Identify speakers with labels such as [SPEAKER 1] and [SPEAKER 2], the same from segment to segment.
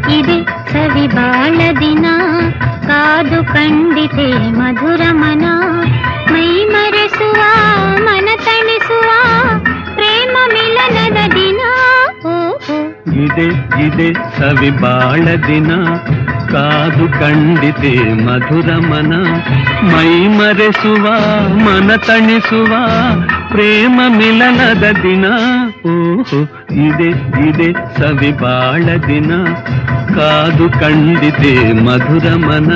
[SPEAKER 1] ಇದೆ ಸವಿ ಬಾಳ ದಿನ ಕಾದು ಕಂಡಿತೆ ಮಧುರ ಮನ ಮೈ ಮರೆಸುವ ಮನ ತಣಿಸುವ ಪ್ರೇಮ ಮಿಲನದ ದಿನ ಓಹೋ
[SPEAKER 2] ಇದೆ ಇದೆ ಸವಿ ಬಾಳ ದಿನ ಕಾದು ಕಂಡಿತೆ ಮಧುರ ಮನ ಮೈ ಮರೆಸುವ ಮನ ತಣಿಸುವ ಪ್ರೇಮ ಮಿಲನದ ದಿನ ಓಹೋ ಇದೆ ಇದೆ ಸವಿ ಬಾಳ ದಿನ ಕಾದು ಕಂಡಿತೆ ಮಧುರ ಮನ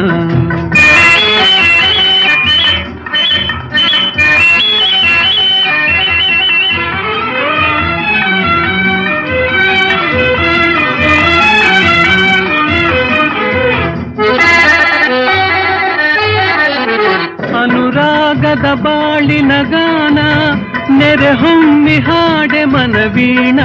[SPEAKER 2] ಅನುರಾಗದ ಬಾಳಿನ ಗಾನ ನೆರೆ ಹೊಮ್ಮಿ ಹಾಡೆ ಮನವೀಣ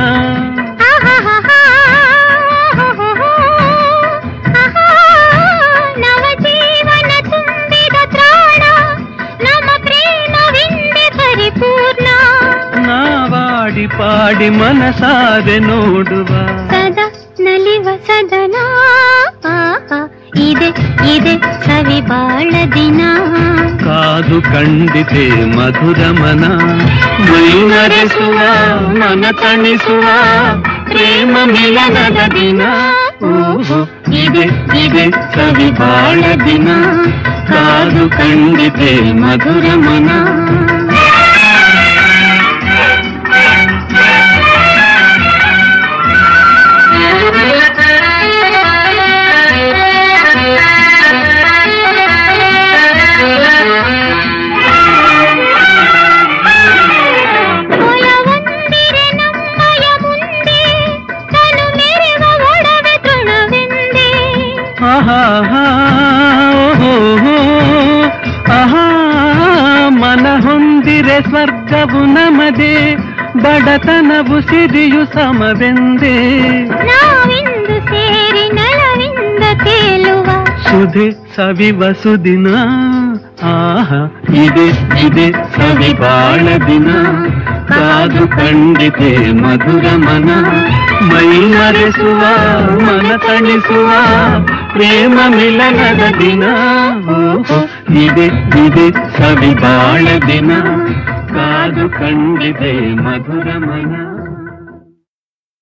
[SPEAKER 1] ನವಜೀವನ ತುಂಬಿದ ತ್ರಾಣ ನಮ್ಮ ಪ್ರೇಮವಿಂದೆ ಪರಿಪೂರ್ಣ
[SPEAKER 2] ನಾವಾಡಿ ಪಾಡಿ ಮನಸಾರೆ ನೋಡುವ
[SPEAKER 1] ಸದಾ ನಲಿವ ಸದನ ಆಹಾ, ಇದೆ ಇದೆ ಸವಿ ಬಾಳ ದಿನ
[SPEAKER 2] ಕಾದು ಕಂಡಿತೆ ಮಧುರ ಮನ ಮೈ ಮರೆಸುವ ಮನ ತಣಿಸುವ ಪ್ರೇಮ ಮಿಲನದ ದಿನ ಓಹೋ ಇದೆ ಇದೆ ಸವಿ ಬಾಳ ದಿನ ಕಾದು ಕಂಡಿತೆ ಮಧುರ ಮನ
[SPEAKER 1] ಒಲವೊಂದಿರೆ ನಮ್ಮಯ ಮುಂದೆ ತನು ಮೆರೆವ ಒಡವೆ ತೃಣವೆಂದೆ
[SPEAKER 2] ಆಹಾ ಓಹೋ ಆಹಾ ಮನ ಹೊಂದಿರೆ ಸ್ವರ್ಗವು ನಮದೆ ಬಡತನವು ಸಿರಿಯು ಸಮವೆಂದೇ
[SPEAKER 1] ನಾವಿಂದು ಸೇರಿ ನಳವಿಂದ ತೇಲುವ
[SPEAKER 2] ಸುಧೆ ಸವಿವ ಸುದಿನ ಆಹಾ ಇದೆ ಇದೆ ಸವಿ ಬಾಳ ದಿನ ಕಾದು ಕಂಡಿತೆ ಮಧುರ ಮನ ಮೈ ಮರೆಸುವ ಮನ ತಣಿಸುವ ಪ್ರೇಮ ಮಿಲನದ ದಿನ ಓಹೋ ಇದೆ ಇದೆ ಸವಿ ಬಾಳ ದಿನ ಕಾದು ಕಂಡಿದೆ ಮಧುರ ಮನ